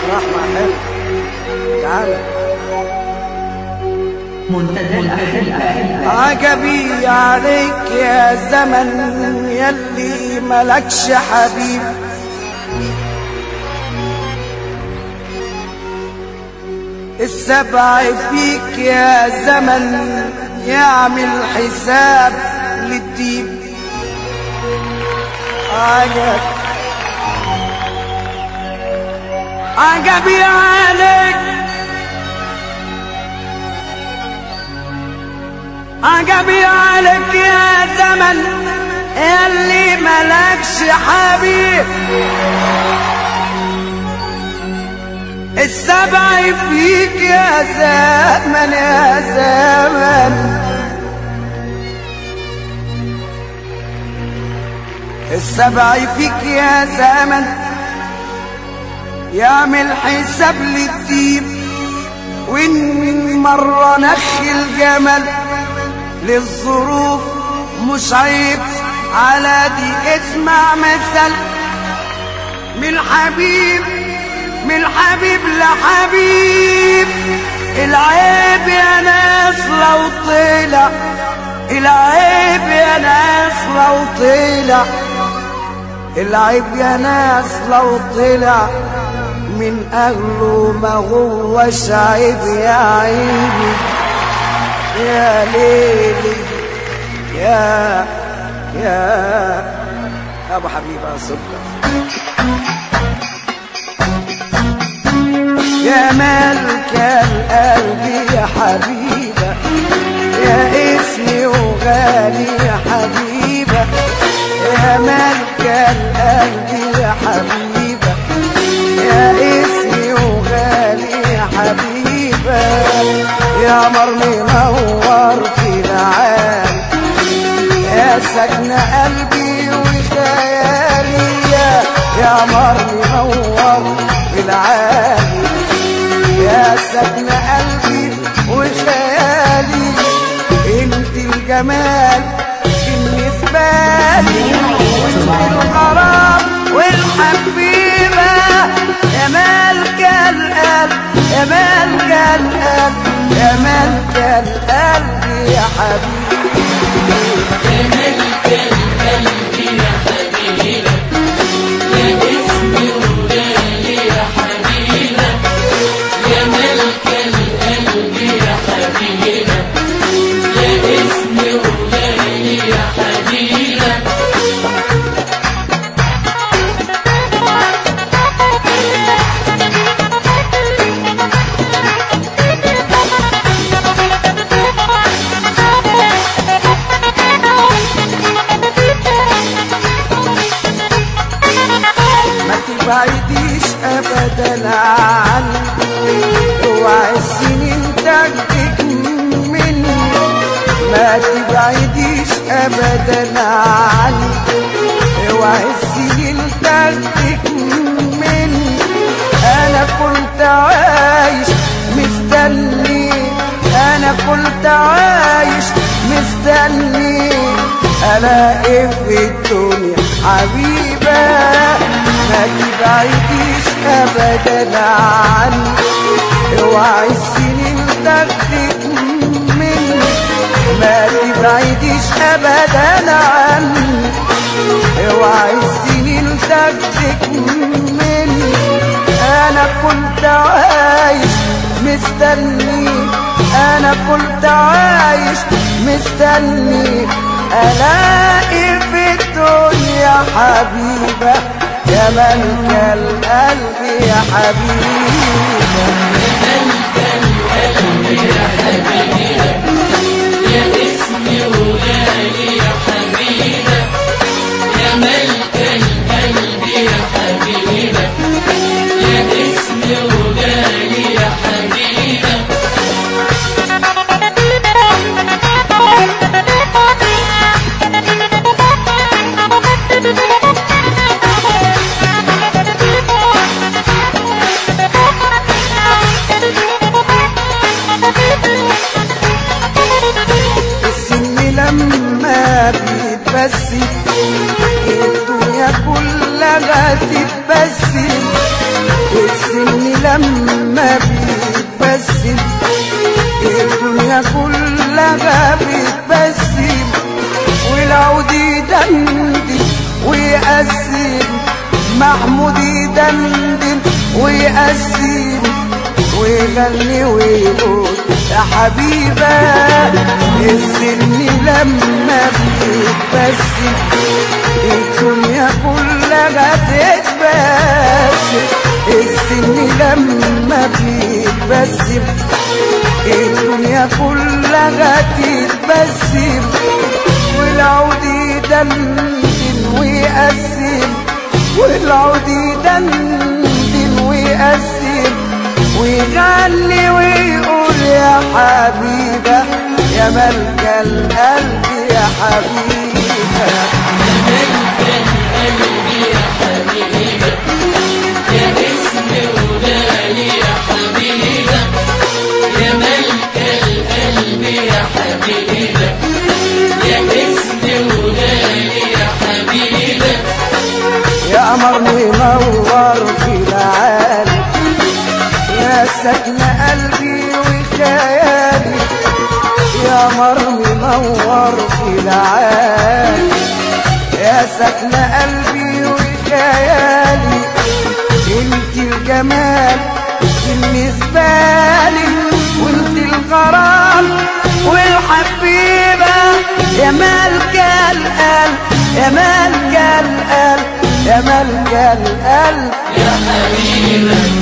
رحمة حلو تعالى منتدى الأحبة عجبي عليك يا زمن يلي ملكش حبيب السبع فيك يا زمن يعمل حساب للديب عجب عجبي عليك عجبي عليك يا زمن اللي ملكش حبيب السبع فيك يا زمن يا زمن السبع فيك يا زمن يعمل حساب للديب وإن مرة نخ الجمل للظروف مش عيب على دي اسمع مثل من حبيب من حبيب لحبيب العيب يا ناس لو طلع العيب يا ناس لو طلع العيب يا ناس لو طلع من أهله ما هوش عيب يا عيني يا ليلي يا يا ابو حبيبه يا سكر يا ملك القلب يا حبيبه يا اسمي وغالي يا حبيبه يا ملك القلب يا حبيبه يا اسمي وغالي يا حبيبه يا مرمي نور في العالم يا سكن قلبي وخيالي يا يا مرمي نور في العالم يا سكن قلبي وخيالي انت الجمال بالنسبة لي وانت الغرام والحبيبة يا ملك القلب يا ملك القلب يا ملك القلب يا حبيبي ما تبعديش ابدا عني اوعي السنين تاخدك مني ما تبعديش ابدا عني اوعي السنين تاخدك مني انا كنت عايش مستني انا كنت عايش مستني الاقي في الدنيا حبيبه ما تبعديش ابدا عني اوعي السنين تاخدك مني ما تبعديش ابدا عني اوعي السنين تاخدك مني انا كنت عايش مستني انا كنت عايش مستني الاقي في الدنيا حبيبه يا ملك القلب يا حبيبه Thank you. محمود يدندن ويقسم ويغني ويقول يا حبيبة السن لما بيتبسم الدنيا كلها تتبسم السن لما بيتبسم الدنيا كلها تتبسم والعود يدندن ويقسم والعود يدندن ويقسم ويغني ويقول يا حبيبة يا ملك القلب يا حبيبة يا قمر منور في العالم يا سكن قلبي وخيالي يا قمر منور في العالم يا سكن قلبي وخيالي انت الجمال بالنسبة لي وانت الغرام والحبيبة يا ملك القلب يا ملك القلب يا ملك القلب يا حبيبة